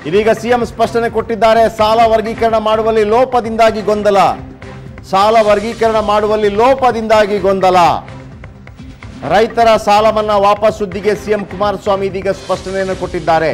ಇದೀಗ ಸಿಎಂ ಸ್ಪಷ್ಟನೆ ಕೊಟ್ಟಿದ್ದಾರೆ ಸಾಲ ವರ್ಗೀಕರಣ ಮಾಡುವಲ್ಲಿ ಲೋಪದಿಂದಾಗಿ ಗೊಂದಲ ಸಾಲ ವರ್ಗೀಕರಣ ಮಾಡುವಲ್ಲಿ ಲೋಪದಿಂದಾಗಿ ಗೊಂದಲ ರೈತರ ಸಾಲ ಮನ್ನಾ ವಾಪಸ್ ಸುದ್ದಿಗೆ ಸಿಎಂ ಕುಮಾರಸ್ವಾಮಿ ಇದೀಗ ಸ್ಪಷ್ಟನೆಯನ್ನು ಕೊಟ್ಟಿದ್ದಾರೆ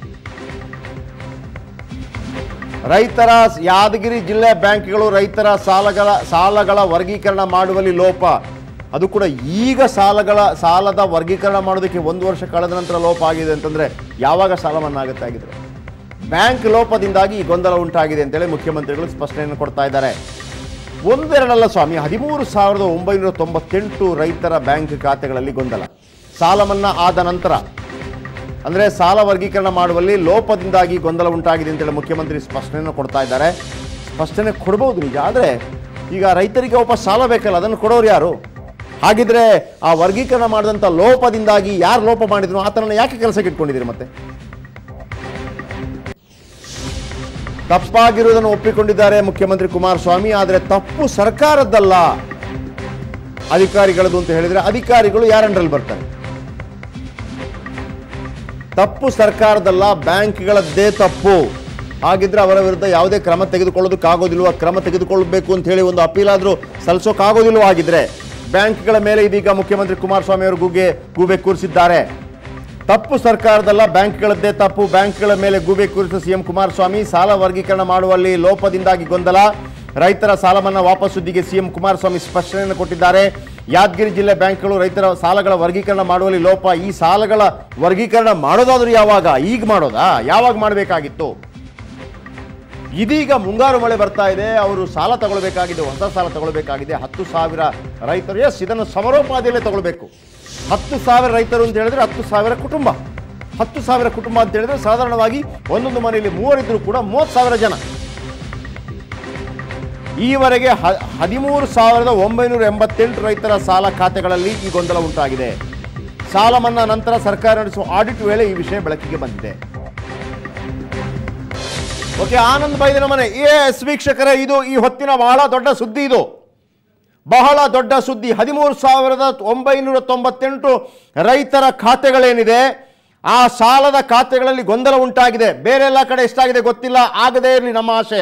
ರೈತರ ಯಾದಗಿರಿ ಜಿಲ್ಲೆ ಬ್ಯಾಂಕ್ಗಳು ರೈತರ ಸಾಲಗಳ ಸಾಲಗಳ ವರ್ಗೀಕರಣ ಮಾಡುವಲ್ಲಿ ಲೋಪ ಅದು ಕೂಡ ಈಗ ಸಾಲಗಳ ಸಾಲದ ವರ್ಗೀಕರಣ ಮಾಡೋದಕ್ಕೆ ಒಂದು ವರ್ಷ ಕಳೆದ ನಂತರ ಲೋಪ ಆಗಿದೆ ಅಂತಂದ್ರೆ ಯಾವಾಗ ಸಾಲ ಮನ್ನಾ ಆಗುತ್ತೆ ಆಗಿದ್ರೆ ಬ್ಯಾಂಕ್ ಲೋಪದಿಂದಾಗಿ ಈ ಗೊಂದಲ ಉಂಟಾಗಿದೆ ಅಂತೇಳಿ ಮುಖ್ಯಮಂತ್ರಿಗಳು ಸ್ಪಷ್ಟನೆಯನ್ನು ಕೊಡ್ತಾ ಇದ್ದಾರೆ ಒಂದೆರಡಲ್ಲ ಸ್ವಾಮಿ ಹದಿಮೂರು ಸಾವಿರದ ಒಂಬೈನೂರ ತೊಂಬತ್ತೆಂಟು ರೈತರ ಬ್ಯಾಂಕ್ ಖಾತೆಗಳಲ್ಲಿ ಗೊಂದಲ ಸಾಲ ಮನ್ನಾ ಆದ ನಂತರ ಅಂದರೆ ಸಾಲ ವರ್ಗೀಕರಣ ಮಾಡುವಲ್ಲಿ ಲೋಪದಿಂದಾಗಿ ಗೊಂದಲ ಉಂಟಾಗಿದೆ ಅಂತೇಳಿ ಮುಖ್ಯಮಂತ್ರಿ ಸ್ಪಷ್ಟನೆಯನ್ನು ಕೊಡ್ತಾ ಇದ್ದಾರೆ ಸ್ಪಷ್ಟನೆ ಕೊಡ್ಬೋದು ನಿಜ ಆದರೆ ಈಗ ರೈತರಿಗೆ ವಾಪಸ್ ಸಾಲ ಬೇಕಲ್ಲ ಅದನ್ನು ಕೊಡೋರು ಯಾರು ಹಾಗಿದ್ರೆ ಆ ವರ್ಗೀಕರಣ ಮಾಡಿದಂಥ ಲೋಪದಿಂದಾಗಿ ಯಾರು ಲೋಪ ಮಾಡಿದ್ರು ಆತನನ್ನು ಯಾಕೆ ಕೆಲಸಕ್ಕೆ ಇಟ್ಕೊಂಡಿದ್ದೀರಿ ಮತ್ತೆ ತಪ್ಪಾಗಿರುವುದನ್ನು ಒಪ್ಪಿಕೊಂಡಿದ್ದಾರೆ ಮುಖ್ಯಮಂತ್ರಿ ಕುಮಾರಸ್ವಾಮಿ ಆದರೆ ತಪ್ಪು ಸರ್ಕಾರದ್ದಲ್ಲ ಅಧಿಕಾರಿಗಳದು ಅಂತ ಹೇಳಿದ್ರೆ ಅಧಿಕಾರಿಗಳು ಯಾರಂಡ್ರಲ್ಲಿ ಬರ್ತಾರೆ ತಪ್ಪು ಸರ್ಕಾರದಲ್ಲ ಬ್ಯಾಂಕ್ಗಳದ್ದೇ ತಪ್ಪು ಹಾಗಿದ್ರೆ ಅವರ ವಿರುದ್ಧ ಯಾವುದೇ ಕ್ರಮ ತೆಗೆದುಕೊಳ್ಳೋದಕ್ಕಾಗೋದಿಲ್ವ ಕ್ರಮ ತೆಗೆದುಕೊಳ್ಳಬೇಕು ಅಂತ ಹೇಳಿ ಒಂದು ಅಪೀಲ್ ಆದರೂ ಸಲ್ಲಿಸೋಕ್ಕಾಗೋದಿಲ್ವೋ ಹಾಗಿದ್ರೆ ಬ್ಯಾಂಕ್ಗಳ ಮೇಲೆ ಇದೀಗ ಮುಖ್ಯಮಂತ್ರಿ ಕುಮಾರಸ್ವಾಮಿ ಅವರು ಗೂಗೆ ಗೂಬೆ ಕೂರಿಸಿದ್ದಾರೆ ತಪ್ಪು ಸರ್ಕಾರದಲ್ಲ ಬ್ಯಾಂಕ್ಗಳದ್ದೇ ತಪ್ಪು ಬ್ಯಾಂಕ್ಗಳ ಮೇಲೆ ಗೂಬೆ ಕೂರಿಸಿದ ಸಿಎಂ ಕುಮಾರಸ್ವಾಮಿ ಸಾಲ ವರ್ಗೀಕರಣ ಮಾಡುವಲ್ಲಿ ಲೋಪದಿಂದಾಗಿ ಗೊಂದಲ ರೈತರ ಸಾಲ ಮನ್ನಾ ವಾಪಸ್ ಸುದ್ದಿಗೆ ಸಿಎಂ ಕುಮಾರಸ್ವಾಮಿ ಸ್ಪಷ್ಟನೆಯನ್ನು ಕೊಟ್ಟಿದ್ದಾರೆ ಯಾದಗಿರಿ ಜಿಲ್ಲೆ ಬ್ಯಾಂಕ್ಗಳು ರೈತರ ಸಾಲಗಳ ವರ್ಗೀಕರಣ ಮಾಡುವಲ್ಲಿ ಲೋಪ ಈ ಸಾಲಗಳ ವರ್ಗೀಕರಣ ಮಾಡೋದಾದ್ರೂ ಯಾವಾಗ ಈಗ ಮಾಡೋದಾ ಯಾವಾಗ ಮಾಡಬೇಕಾಗಿತ್ತು ಇದೀಗ ಮುಂಗಾರು ಮಳೆ ಬರ್ತಾ ಇದೆ ಅವರು ಸಾಲ ತಗೊಳ್ಬೇಕಾಗಿದೆ ಹೊಸ ಸಾಲ ತಗೊಳ್ಬೇಕಾಗಿದೆ ಹತ್ತು ಸಾವಿರ ರೈತರು ಎಸ್ ಇದನ್ನು ಸಮರೋಪಾದಿಯಲ್ಲೇ ತಗೊಳ್ಬೇಕು ಹತ್ತು ಸಾವಿರ ರೈತರು ಅಂತ ಹೇಳಿದ್ರೆ ಹತ್ತು ಸಾವಿರ ಕುಟುಂಬ ಹತ್ತು ಸಾವಿರ ಕುಟುಂಬ ಅಂತ ಹೇಳಿದ್ರೆ ಸಾಧಾರಣವಾಗಿ ಒಂದೊಂದು ಮನೆಯಲ್ಲಿ ಮೂವರಿದ್ರು ಕೂಡ ಮೂವತ್ತು ಸಾವಿರ ಜನ ಈವರೆಗೆ ಹ- ಹದಿಮೂರು ಸಾವಿರದ ಒಂಬೈನೂರ ಎಂಬತ್ತೆಂಟು ರೈತರ ಸಾಲ ಖಾತೆಗಳಲ್ಲಿ ಈ ಗೊಂದಲ ಉಂಟಾಗಿದೆ ಸಾಲ ಮನ್ನಾ ನಂತರ ಸರ್ಕಾರ ನಡೆಸುವ ಆಡಿಟ್ ವೇಳೆ ಈ ವಿಷಯ ಬೆಳಕಿಗೆ ಬಂದಿದೆ ಓಕೆ ಆನಂದ್ ಬೈದನ ಮನೆ ಎಸ್ ವೀಕ್ಷಕರೇ ಇದು ಈ ಹೊತ್ತಿನ ಬಹಳ ದೊಡ್ಡ ಸುದ್ದಿ ಇದು ಬಹಳ ದೊಡ್ಡ ಸುದ್ದಿ ಹದಿಮೂರು ಸಾವಿರದ ಒಂಬೈನೂರ ತೊಂಬತ್ತೆಂಟು ರೈತರ ಖಾತೆಗಳೇನಿದೆ ಆ ಸಾಲದ ಖಾತೆಗಳಲ್ಲಿ ಗೊಂದಲ ಉಂಟಾಗಿದೆ ಬೇರೆ ಎಲ್ಲ ಕಡೆ ಎಷ್ಟಾಗಿದೆ ಗೊತ್ತಿಲ್ಲ ಆಗದೇ ಇರಲಿ ನಮ್ಮ ಆಶಯ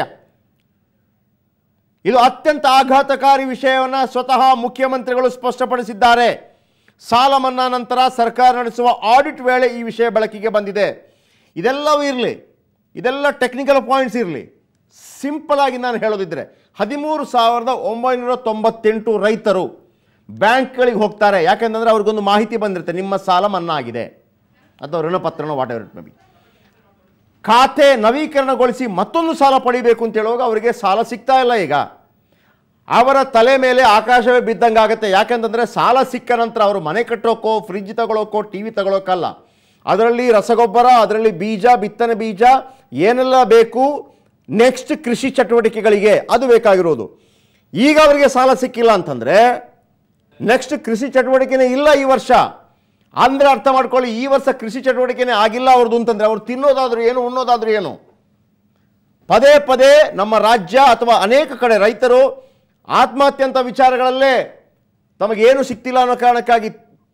ಇದು ಅತ್ಯಂತ ಆಘಾತಕಾರಿ ವಿಷಯವನ್ನು ಸ್ವತಃ ಮುಖ್ಯಮಂತ್ರಿಗಳು ಸ್ಪಷ್ಟಪಡಿಸಿದ್ದಾರೆ ಸಾಲ ಮನ್ನಾ ನಂತರ ಸರ್ಕಾರ ನಡೆಸುವ ಆಡಿಟ್ ವೇಳೆ ಈ ವಿಷಯ ಬೆಳಕಿಗೆ ಬಂದಿದೆ ಇದೆಲ್ಲವೂ ಇರಲಿ ಇದೆಲ್ಲ ಟೆಕ್ನಿಕಲ್ ಪಾಯಿಂಟ್ಸ್ ಇರಲಿ ಸಿಂಪಲ್ ಆಗಿ ನಾನು ಹೇಳೋದಿದ್ರೆ ಹದಿಮೂರು ಸಾವಿರದ ಒಂಬೈನೂರ ತೊಂಬತ್ತೆಂಟು ರೈತರು ಬ್ಯಾಂಕ್ಗಳಿಗೆ ಹೋಗ್ತಾರೆ ಯಾಕೆಂತಂದ್ರೆ ಅವ್ರಿಗೊಂದು ಮಾಹಿತಿ ಬಂದಿರುತ್ತೆ ನಿಮ್ಮ ಸಾಲ ಮನ್ನಾ ಆಗಿದೆ ಅಥವಾ ಋಣಪತ್ರನೋ whatever it may be ಖಾತೆ ನವೀಕರಣಗೊಳಿಸಿ ಮತ್ತೊಂದು ಸಾಲ ಪಡಿಬೇಕು ಅಂತ ಹೇಳುವಾಗ ಅವರಿಗೆ ಸಾಲ ಸಿಗ್ತಾ ಇಲ್ಲ ಈಗ ಅವರ ತಲೆ ಮೇಲೆ ಆಕಾಶವೇ ಬಿದ್ದಂಗೆ ಆಗುತ್ತೆ ಯಾಕೆಂತಂದರೆ ಸಾಲ ಸಿಕ್ಕ ನಂತರ ಅವರು ಮನೆ ಕಟ್ಟೋಕ್ಕೋ ಫ್ರಿಜ್ ತಗೊಳ್ಳೋಕ್ಕೋ ಟಿ ವಿ ತಗೊಳ್ಳೋಕ್ಕಲ್ಲ ಅದರಲ್ಲಿ ರಸಗೊಬ್ಬರ ಅದರಲ್ಲಿ ಬೀಜ ಬಿತ್ತನೆ ಬೀಜ ಏನೆಲ್ಲ ಬೇಕು ನೆಕ್ಸ್ಟ್ ಕೃಷಿ ಚಟುವಟಿಕೆಗಳಿಗೆ ಅದು ಬೇಕಾಗಿರೋದು ಈಗ ಅವರಿಗೆ ಸಾಲ ಸಿಕ್ಕಿಲ್ಲ ಅಂತಂದರೆ ನೆಕ್ಸ್ಟ್ ಕೃಷಿ ಚಟುವಟಿಕೆನೇ ಇಲ್ಲ ಈ ವರ್ಷ ಅಂದರೆ ಅರ್ಥ ಮಾಡ್ಕೊಳ್ಳಿ ಈ ವರ್ಷ ಕೃಷಿ ಚಟುವಟಿಕೆನೇ ಆಗಿಲ್ಲ ಅವ್ರದ್ದು ಅಂತಂದರೆ ಅವ್ರು ತಿನ್ನೋದಾದ್ರೂ ಏನು ಉಣ್ಣೋದಾದ್ರೂ ಏನು ಪದೇ ಪದೇ ನಮ್ಮ ರಾಜ್ಯ ಅಥವಾ ಅನೇಕ ಕಡೆ ರೈತರು ಆತ್ಮಹತ್ಯೆ ಅಂತ ವಿಚಾರಗಳಲ್ಲೇ ತಮಗೇನು ಸಿಗ್ತಿಲ್ಲ ಅನ್ನೋ ಕಾರಣಕ್ಕಾಗಿ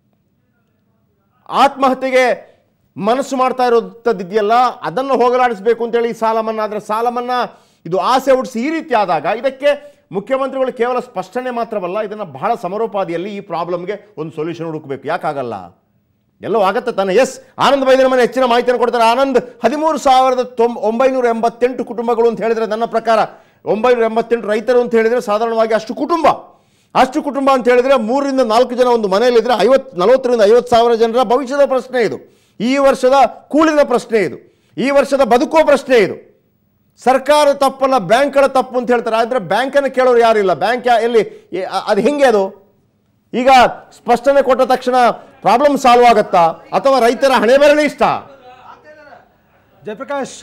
ಆತ್ಮಹತ್ಯೆಗೆ ಮನಸ್ಸು ಮಾಡ್ತಾ ಇರೋದಿದೆಯಲ್ಲ ಅದನ್ನು ಹೋಗಲಾಡಿಸಬೇಕು ಅಂತೇಳಿ ಈ ಸಾಲ ಮನ್ನಾ ಆದರೆ ಸಾಲ ಮನ್ನಾ ಇದು ಆಸೆ ಹುಟ್ಟಿಸಿ ಈ ರೀತಿ ಆದಾಗ ಇದಕ್ಕೆ ಮುಖ್ಯಮಂತ್ರಿಗಳು ಕೇವಲ ಸ್ಪಷ್ಟನೆ ಮಾತ್ರವಲ್ಲ ಇದನ್ನು ಬಹಳ ಸಮರೋಪಾದಿಯಲ್ಲಿ ಈ ಪ್ರಾಬ್ಲಮ್ಗೆ ಒಂದು ಸೊಲ್ಯೂಷನ್ ಹುಡುಕಬೇಕು ಯಾಕಾಗಲ್ಲ ಎಲ್ಲೋ ಆಗತ್ತೆ ತಾನೆ ಎಸ್ ಆನಂದ್ ಬೈದನ ಮನೆ ಹೆಚ್ಚಿನ ಮಾಹಿತಿಯನ್ನು ಕೊಡ್ತಾರೆ ಆನಂದ್ ಹದಿಮೂರು ಸಾವಿರದ ತೊಂಬ ಒಂಬೈನೂರ ಎಂಬತ್ತೆಂಟು ಕುಟುಂಬಗಳು ಅಂತ ಹೇಳಿದ್ರೆ ನನ್ನ ಪ್ರಕಾರ ಒಂಬೈನೂರ ಎಂಬತ್ತೆಂಟು ರೈತರು ಅಂತ ಹೇಳಿದ್ರೆ ಸಾಧಾರಣವಾಗಿ ಅಷ್ಟು ಕುಟುಂಬ ಅಷ್ಟು ಕುಟುಂಬ ಅಂತ ಹೇಳಿದ್ರೆ ಮೂರರಿಂದ ನಾಲ್ಕು ಜನ ಒಂದು ಮನೆಯಲ್ಲಿದ್ದರೆ ಐವತ್ತು ನಲವತ್ತರಿಂದ ಐವತ್ತು ಸಾವಿರ ಜನರ ಭವಿಷ್ಯದ ಪ್ರಶ್ನೆ ಇದು ಈ ವರ್ಷದ ಕೂಲಿನ ಪ್ರಶ್ನೆ ಇದು ಈ ವರ್ಷದ ಬದುಕುವ ಪ್ರಶ್ನೆ ಇದು ಸರ್ಕಾರ ತಪ್ಪಲ್ಲ ಬ್ಯಾಂಕ್ಗಳ ತಪ್ಪು ಅಂತ ಹೇಳ್ತಾರೆ ಆದರೆ ಬ್ಯಾಂಕನ್ನು ಕೇಳೋರು ಯಾರಿಲ್ಲ ಬ್ಯಾಂಕ್ ಯಾ- ಎಲ್ಲಿ ಎ- ಅ- ಅದು ಹೆಂಗೆ ಅದು ಈಗ ಸ್ಪಷ್ಟನೆ ಕೊಟ್ಟ ತಕ್ಷಣ ಪ್ರಾಬ್ಲಮ್ ಸಾಲ್ವ್ ಆಗತ್ತಾ ಅಥವಾ ರೈತರ ಹಣೆ ಬರನೇ ಇಷ್ಟ ಜಯಪ್ರಕಾಶ್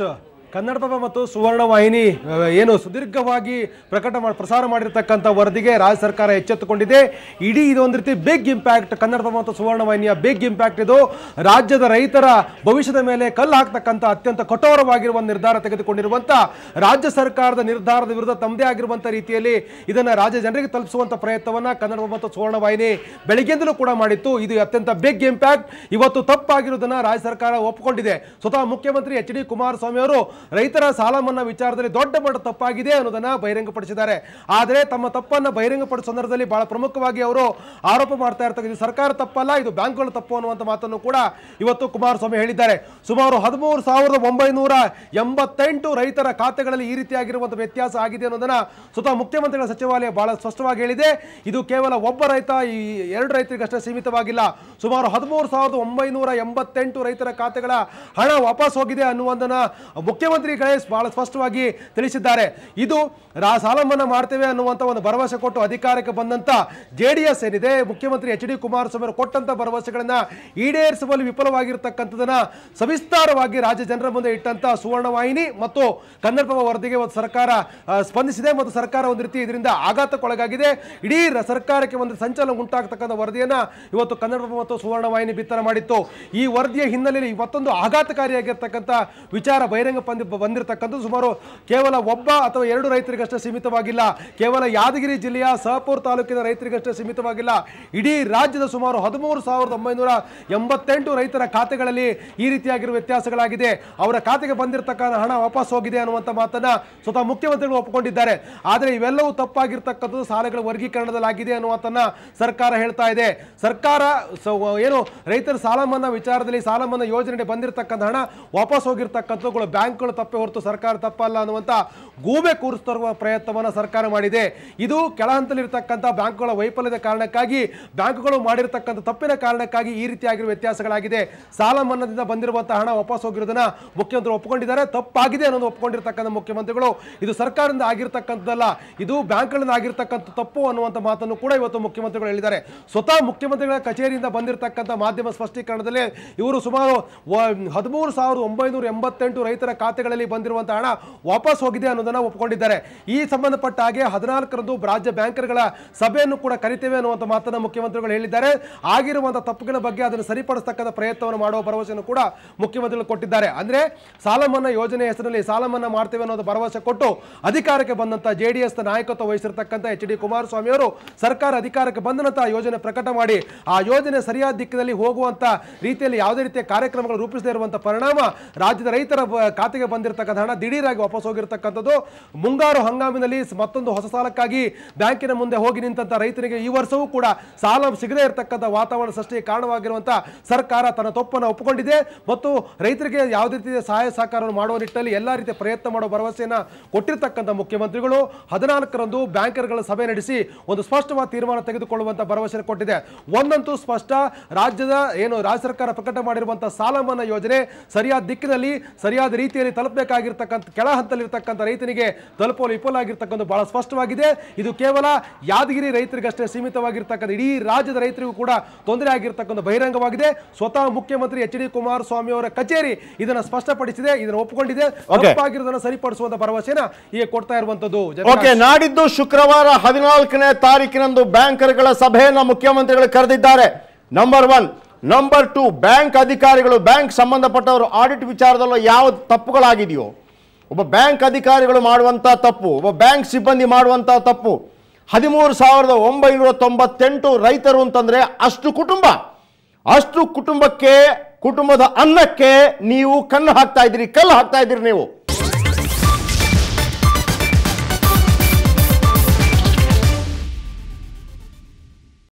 ಕನ್ನಡಪ್ರಭ ಮತ್ತು ಸುವರ್ಣ ವಾಹಿನಿ ಆ, ಏನು ಸುದೀರ್ಘವಾಗಿ ಪ್ರಕಟ ಮಾಡಿ ಪ್ರಸಾರ ಮಾಡಿರ್ತಕ್ಕಂಥ ವರದಿಗೆ ರಾಜ್ಯ ಸರ್ಕಾರ ಎಚ್ಚೆತ್ತುಕೊಂಡಿದೆ ಇಡೀ ಇದೊಂದು ರೀತಿ ಬಿಗ್ ಇಂಪ್ಯಾಕ್ಟ್ ಕನ್ನಡಪ್ರಭ ಮತ್ತು ಸುವರ್ಣ ವಾಹಿನಿಯ ಬಿಗ್ ಇಂಪ್ಯಾಕ್ಟ್ ಇದು ರಾಜ್ಯದ ರೈತರ ಭವಿಷ್ಯದ ಮೇಲೆ ಕಲ್ಲು ಹಾಕ್ತಕ್ಕಂಥ ಅತ್ಯಂತ ಕಠೋರವಾಗಿರುವ ನಿರ್ಧಾರ ತೆಗೆದುಕೊಂಡಿರುವಂಥ ರಾಜ್ಯ ಸರ್ಕಾರದ ನಿರ್ಧಾರದ ವಿರುದ್ಧ ತಮ್ಮದೇ ಆಗಿರುವಂಥ ರೀತಿಯಲ್ಲಿ ಇದನ್ನು ರಾಜ್ಯ ಜನರಿಗೆ ತಲುಪಿಸುವಂಥ ಪ್ರಯತ್ನವನ್ನ ಕನ್ನಡ ಮತ್ತು ಸುವರ್ಣ ವಾಹಿನಿ ಬೆಳಗ್ಗೆಯಿಂದಲೂ ಕೂಡ ಮಾಡಿತ್ತು ಇದು ಅತ್ಯಂತ ಬಿಗ್ ಇಂಪ್ಯಾಕ್ಟ್ ಇವತ್ತು ತಪ್ಪಾಗಿರುವುದನ್ನ ರಾಜ್ಯ ಸರ್ಕಾರ ಒಪ್ಪಿಕೊಂಡಿದೆ ಸ್ವತಃ ಮುಖ್ಯಮಂತ್ರಿ ಎಚ್ ಡಿ ಕುಮಾರಸ್ವಾಮಿ ಅವರು ರೈತರ ಸಾಲ ಮನ್ನಾ ವಿಚಾರದಲ್ಲಿ ದೊಡ್ಡ ಮಟ್ಟ ತಪ್ಪಾಗಿದೆ ಅನ್ನೋದನ್ನ ಬಹಿರಂಗಪಡಿಸಿದ್ದಾರೆ ಆದರೆ ತಮ್ಮ ತಪ್ಪನ್ನು ಬಹಿರಂಗಪಡಿಸುವ ಸಂದರ್ಭದಲ್ಲಿ ಬಹಳ ಪ್ರಮುಖವಾಗಿ ಅವರು ಆರೋಪ ಮಾಡ್ತಾ ಇರ್ತಕ್ಕಂಥ ಇದು ಸರ್ಕಾರ ತಪ್ಪಲ್ಲ ಇದು ಬ್ಯಾಂಕ್ಗಳ ತಪ್ಪು ಅನ್ನುವಂಥ ಮಾತನ್ನು ಕೂಡ ಇವತ್ತು ಕುಮಾರಸ್ವಾಮಿ ಹೇಳಿದ್ದಾರೆ ಸುಮಾರು ಹದಿಮೂರು ಸಾವಿರದ ಒಂಬೈನೂರ ಎಂಬತ್ತೆಂಟು ರೈತರ ಖಾತೆಗಳಲ್ಲಿ ಈ ರೀತಿಯಾಗಿರುವಂಥ ವ್ಯತ್ಯಾಸ ಆಗಿದೆ ಅನ್ನೋದನ್ನ ಸ್ವತಃ ಮುಖ್ಯಮಂತ್ರಿಗಳ ಸಚಿವಾಲಯ ಬಹಳ ಸ್ಪಷ್ಟವಾಗಿ ಹೇಳಿದೆ ಇದು ಕೇವಲ ಒಬ್ಬ ರೈತ ಈ ಎರಡು ರೈತರಿಗಷ್ಟೇ ಸೀಮಿತವಾಗಿಲ್ಲ ಸುಮಾರು ಹದಿಮೂರು ಸಾವಿರದ ಒಂಬೈನೂರ ಎಂಬತ್ತೆಂಟು ರೈತರ ಖಾತೆಗಳ ಹಣ ವಾಪಸ್ ಹೋಗಿದೆ ಅನ್ನುವುದನ್ನ ಮುಖ್ಯಮಂತ್ರಿಗಳೇ ಬಹಳ ಸ್ಪಷ್ಟವಾಗಿ ತಿಳಿಸಿದ್ದಾರೆ ಇದು ರಾ ಸಾಲ ಮನ್ನಾ ಮಾಡ್ತೇವೆ ಅನ್ನುವಂಥ ಒಂದು ಭರವಸೆ ಕೊಟ್ಟು ಅಧಿಕಾರಕ್ಕೆ ಬಂದಂತ ಜೆ ಡಿ ಎಸ್ ಏನಿದೆ ಮುಖ್ಯಮಂತ್ರಿ ಎಚ್ ಡಿ ಕುಮಾರಸ್ವಾಮಿ ಅವರು ಕೊಟ್ಟಂತ ಭರವಸೆಗಳನ್ನ ಈಡೇರಿಸುವಲ್ಲಿ ವಿಫಲವಾಗಿರ್ತಕ್ಕಂಥದನ್ನ ಸವಿಸ್ತಾರವಾಗಿ ರಾಜ್ಯ ಜನರ ಮುಂದೆ ಇಟ್ಟಂತ ಸುವರ್ಣ ವಾಹಿನಿ ಮತ್ತು ಕನ್ನಡಪ್ರಭ ವರದಿಗೆ ಒಂದು ಸರ್ಕಾರ ಆ, ಸ್ಪಂದಿಸಿದೆ ಮತ್ತು ಸರ್ಕಾರ ಒಂದು ರೀತಿ ಇದರಿಂದ ಆಘಾತಕ್ಕೊಳಗಾಗಿದೆ ಇಡೀ ರ- ಸರ್ಕಾರಕ್ಕೆ ಒಂದು ಸಂಚಲನ ಉಂಟಾಗ್ತಕ್ಕಂಥ ವರದಿಯನ್ನ ಇವತ್ತು ಕನ್ನಡಪ್ರಭ ಮತ್ತು ಸುವರ್ಣ ವಾಹಿನಿ ಬಿತ್ತರ ಮಾಡಿತ್ತು ಈ ವರದಿಯ ಹಿನ್ನೆಲೆಯಲ್ಲಿ ಮತ್ತೊಂದು ಆಘಾತಕಾರಿಯಾಗಿರ್ತಕ್ಕಂಥ ವಿಚಾರ ಬಹಿರಂಗ ಬಂದಿ ಬಂದಿರತಕ್ಕಂಥದ್ದು ಸುಮಾರು ಕೇವಲ ಒಬ್ಬ ಅಥವಾ ಎರಡು ರೈತರಿಗಷ್ಟೇ ಸೀಮಿತವಾಗಿಲ್ಲ ಕೇವಲ ಯಾದಗಿರಿ ಜಿಲ್ಲೆಯ ಸಹಪುರ ತಾಲೂಕಿನ ರೈತರಿಗಷ್ಟೇ ಸೀಮಿತವಾಗಿಲ್ಲ ಇಡೀ ರಾಜ್ಯದ ಸುಮಾರು ಹದಿಮೂರು ಸಾವಿರದ ಒಂಬೈನೂರ ಎಂಬತ್ತೆಂಟು ರೈತರ ಖಾತೆಗಳಲ್ಲಿ ಈ ರೀತಿಯಾಗಿರುವ ವ್ಯತ್ಯಾಸಗಳಾಗಿದೆ ಅವರ ಖಾತೆಗೆ ಬಂದಿರತಕ್ಕಂಥ ಹಣ ವಾಪಸ್ ಹೋಗಿದೆ ಅನ್ನುವಂಥ ಮಾತನ್ನ ಸ್ವತಃ ಮುಖ್ಯಮಂತ್ರಿಗಳು ಒಪ್ಪಿಕೊಂಡಿದ್ದಾರೆ ಆದರೆ ಇವೆಲ್ಲವೂ ತಪ್ಪಾಗಿರ್ತಕ್ಕಂಥದ್ದು ಸಾಲಗಳ ವರ್ಗೀಕರಣದಲ್ಲಾಗಿದೆ ಅನ್ನುವಂಥನ್ನ ಸರ್ಕಾರ ಹೇಳ್ತಾ ಇದೆ ಸರ್ಕಾರ ಸ- ಏನು ರೈತರ ಸಾಲ ಮನ್ನಾ ವಿಚಾರದಲ್ಲಿ ಸಾಲ ಮನ್ನಾ ಯೋಜನೆಗೆ ಬಂದಿರತಕ್ಕಂಥ ಹಣ ವಾಪಸ್ ಹೋಗಿರ್ತಕ್ಕಂಥವುಗಳು ಬ್ಯಾಂಕ್ಗಳು ತಪ್ಪೆ ಹೊರತು ಸರ್ಕಾರ ತಪ್ಪಲ್ಲ ಅನ್ನುವಂಥ ಗೂಬೆ ಕೂರಿಸ್ತರುವ ಪ್ರಯತ್ನವನ್ನು ಸರ್ಕಾರ ಮಾಡಿದೆ ಇದು ಕೆಳ ಹಂತದಲ್ಲಿರ್ತಕ್ಕಂಥ ಬ್ಯಾಂಕ್ಗಳ ವೈಫಲ್ಯದ ಕಾರಣಕ್ಕಾಗಿ ಬ್ಯಾಂಕ್ಗಳು ಮಾಡಿರ್ತಕ್ಕಂಥ ತಪ್ಪಿನ ಕಾರಣಕ್ಕಾಗಿ ಈ ರೀತಿಯಾಗಿರುವ ವ್ಯತ್ಯಾಸಗಳಾಗಿದೆ ಸಾಲ ಮನ್ನಾದಿಂದ ಬಂದಿರುವಂತಹ ಹಣ ವಾಪಸ್ ಹೋಗಿರೋದನ್ನ ಮುಖ್ಯಮಂತ್ರಿ ಒಪ್ಪಿಕೊಂಡಿದ್ದಾರೆ ತಪ್ಪಾಗಿದೆ ಅನ್ನೋದು ಒಪ್ಪಿಕೊಂಡಿರ್ತಕ್ಕಂಥ ಮುಖ್ಯಮಂತ್ರಿಗಳು ಇದು ಸರ್ಕಾರದಿಂದ ಆಗಿರ್ತಕ್ಕಂಥದ್ದಲ್ಲ ಇದು ಬ್ಯಾಂಕ್ಗಳಿಂದ ಆಗಿರ್ತಕ್ಕಂಥ ತಪ್ಪು ಅನ್ನುವಂಥ ಮಾತನ್ನು ಕೂಡ ಇವತ್ತು ಮುಖ್ಯಮಂತ್ರಿಗಳು ಹೇಳಿದ್ದಾರೆ ಸ್ವತಃ ಮುಖ್ಯಮಂತ್ರಿಗಳ ಕಚೇರಿಯಿಂದ ಬಂದಿರತಕ್ಕಂಥ ಮಾಧ್ಯಮ ಸ್ಪಷ್ಟೀಕರಣದಲ್ಲಿ ಇವರು ಸುಮಾರು ಹದಿಮೂರು ಸಾವಿರದ ಒಂಬೈನೂರ ಎಂಬತ್ತೆಂಟು ರೈತರ ಖಾತೆಗಳಲ್ಲಿ ಬಂದಿರುವಂತಹ ಹಣ ವಾಪಸ್ ಹೋಗಿದೆ ಅನ್ನೋದನ್ನ ಒಪ್ಪಿಕೊಂಡಿದ್ದಾರೆ ಈ ಸಂಬಂಧಪಟ್ಟ ಹಾಗೆ ಹದಿನಾಲ್ಕರಂದು ರಾಜ್ಯ ಬ್ಯಾಂಕರ್ಗಳ ಸಭೆಯನ್ನು ಕೂಡ ಕರಿತೇವೆ ಅನ್ನುವಂಥ ಮಾತನ್ನ ಮುಖ್ಯಮಂತ್ರಿಗಳು ಹೇಳಿದ್ದಾರೆ ಆಗಿರುವಂತಹ ತಪ್ಪುಗಳ ಬಗ್ಗೆ ಅದನ್ನು ಸರಿಪಡಿಸ್ತಕ್ಕಂಥ ಪ್ರಯತ್ನವನ್ನು ಮಾಡುವ ಭರವಸೆಯನ್ನು ಕೂಡ ಮುಖ್ಯಮಂತ್ರಿಗಳು ಕೊಟ್ಟಿದ್ದಾರೆ ಅಂದ್ರೆ ಸಾಲ ಮನ್ನಾ ಯೋಜನೆ ಹೆಸರಿನಲ್ಲಿ ಸಾಲ ಮನ್ನಾ ಮಾಡ್ತೇವೆ ಅನ್ನೋದು ಭರವಸೆ ಕೊಟ್ಟು ಅಧಿಕಾರಕ್ಕೆ ಬಂದಂತ ಜೆ ಡಿ ಎಸ್ ನಾಯಕತ್ವ ವಹಿಸಿರ್ತಕ್ಕಂಥ ಎಚ್ ಡಿ ಕುಮಾರಸ್ವಾಮಿ ಅವರು ಸರ್ಕಾರ ಅಧಿಕಾರಕ್ಕೆ ಬಂದ ನಂತರ ಆ ಯೋಜನೆ ಪ್ರಕಟ ಮಾಡಿ ಆ ಯೋಜನೆ ಸರಿಯಾದ ದಿಕ್ಕಿನಲ್ಲಿ ಹೋಗುವಂತ ರೀತಿಯಲ್ಲಿ ಯಾವುದೇ ರೀತಿಯ ಕಾರ್ಯಕ್ರಮಗಳು ರೂಪಿಸದೇ ಇರುವಂತ ಪರಿಣಾಮ ರಾಜ್ಯದ ರೈತರ ಬ- ಖಾತೆಗೆ ಬಂದಿರತಕ್ಕಂಥ ಹಣ ದಿಢೀರಾಗಿ ವಾಪಸ್ ಹೋಗಿರ್ತಕ್ಕಂಥದ್ದು ಮುಂಗಾರು ಹಂಗಾಮಿನಲ್ಲಿ ಸ್- ಮತ್ತೊಂದು ಹೊಸ ಸಾಲಕ್ಕಾಗಿ ಬ್ಯಾಂಕಿನ ಮುಂದೆ ಹೋಗಿ ನಿಂತಹ ರೈತರಿಗೆ ಈ ವರ್ಷವೂ ಕೂಡ ಸಾಲ ಸಿಗದೇ ಇರತಕ್ಕಂಥ ವಾತಾವರಣ ಸೃಷ್ಟಿಗೆ ಕಾರಣವಾಗಿರುವಂತ ಸರ್ಕಾರ ತನ್ನ ತಪ್ಪನ್ನು ಒಪ್ಪಿಕೊಂಡಿದೆ ಮತ್ತು ರೈತರಿಗೆ ಯಾವುದೇ ರೀತಿಯ ಸಹಾಯ ಸಹಕಾರವನ್ನು ಮಾಡುವ ನಿಟ್ಟಿನಲ್ಲಿ ಎಲ್ಲಾ ರೀತಿಯ ಪ್ರಯತ್ನ ಮಾಡುವ ಭರವಸೆಯನ್ನ ಕೊಟ್ಟಿರ್ತಕ್ಕಂಥ ಮುಖ್ಯಮಂತ್ರಿಗಳು ಹದಿನಾಲ್ಕರಂದು ಬ್ಯಾಂಕರ್ಗಳ ಸಭೆ ನಡೆಸಿ ಒಂದು ಸ್ಪಷ್ಟವಾದ ತೀರ್ಮಾನ ತೆಗೆದುಕೊಳ್ಳುವಂತ ಭರವಸೆ ಕೊಟ್ಟಿದೆ ಒಂದಂತೂ ಸ್ಪಷ್ಟ ರಾಜ್ಯದ ಏನು ರಾಜ್ಯ ಸರ್ಕಾರ ಪ್ರಕಟ ಮಾಡಿರುವಂತಹ ಸಾಲ ಮನ್ನಾ ಯೋಜನೆ ಸರಿಯಾದ ದಿಕ್ಕಿನಲ್ಲಿ ಸರಿಯಾದ ರೀತಿಯಲ್ಲಿ ತಲುಪಬೇಕಾಗಿರ್ತಕ್ಕಂಥ ಕೆಳ ಹಂತದಲ್ಲಿರ್ತಕ್ಕಂಥ ರೈತನಿಗೆ ತಲುಪಲು ವಿಫಲ ಆಗಿರ್ತಕ್ಕಂಥ ಬಹಳ ಸ್ಪಷ್ಟವಾಗಿದೆ ಇದು ಕೇವಲ ಯಾದಗಿರಿ ರೈತರಿಗಷ್ಟೇ ಸೀಮಿತವಾಗಿರ್ತಕ್ಕಂಥ ಇಡೀ ರಾಜ್ಯದ ರೈತರಿಗೂ ಕೂಡ ತೊಂದರೆ ಆಗಿರ್ತಕ್ಕಂಥ ಬಹಿರಂಗವಾಗಿದೆ ಸ್ವತಃ ಮುಖ್ಯಮಂತ್ರಿ ಎಚ್ ಡಿ ಕುಮಾರಸ್ವಾಮಿ ಅವರ ಕಚೇರಿ ಇದನ್ನ ಸ್ಪಷ್ಟಪಡಿಸಿದೆ ಇದನ್ನು ಒಪ್ಪಿಕೊಂಡಿದೆ Okay. ತಪ್ಪಾಗಿರೋದನ್ನ ಸರಿಪಡಿಸುವಂತ ಭರವಸೆನ ಈಗ ಕೊಡ್ತಾ ಇರುವಂತದ್ದು ಓಕೆ ನಾಡಿದ್ದು ಶುಕ್ರವಾರ ಹದಿನಾಲ್ಕನೇ ತಾರೀಕಿನಂದು ಬ್ಯಾಂಕರ್ಗಳ ಸಭೆಯನ್ನ ಮುಖ್ಯಮಂತ್ರಿಗಳು ಕರೆದಿದ್ದಾರೆ number one number two bank ಅಧಿಕಾರಿಗಳು ಬ್ಯಾಂಕ್ ಸಂಬಂಧಪಟ್ಟವರು ಆಡಿಟ್ ವಿಚಾರದಲ್ಲೂ ಯಾವ ತಪ್ಪುಗಳಾಗಿದೆಯೋ ಒಬ್ಬ ಬ್ಯಾಂಕ್ ಅಧಿಕಾರಿಗಳು ಮಾಡುವಂಥ ತಪ್ಪು ಒಬ್ಬ ಬ್ಯಾಂಕ್ ಸಿಬ್ಬಂದಿ ಮಾಡುವಂಥ ತಪ್ಪು ಹದಿಮೂರು ಸಾವಿರದ ಒಂಬೈನೂರ ತೊಂಬತ್ತೆಂಟು ರೈತರು ಅಂತಂದ್ರೆ ಅಷ್ಟು ಕುಟುಂಬ ಅಷ್ಟು ಕುಟುಂಬಕ್ಕೆ ಕುಟುಂಬದ ಅನ್ನಕ್ಕೆ ನೀವು ಕಣ್ಣು ಹಾಕ್ತಾ ಇದ್ದೀರಿ ಕಲ್ಲು ಹಾಕ್ತಾ ಇದ್ದೀರಿ ನೀವು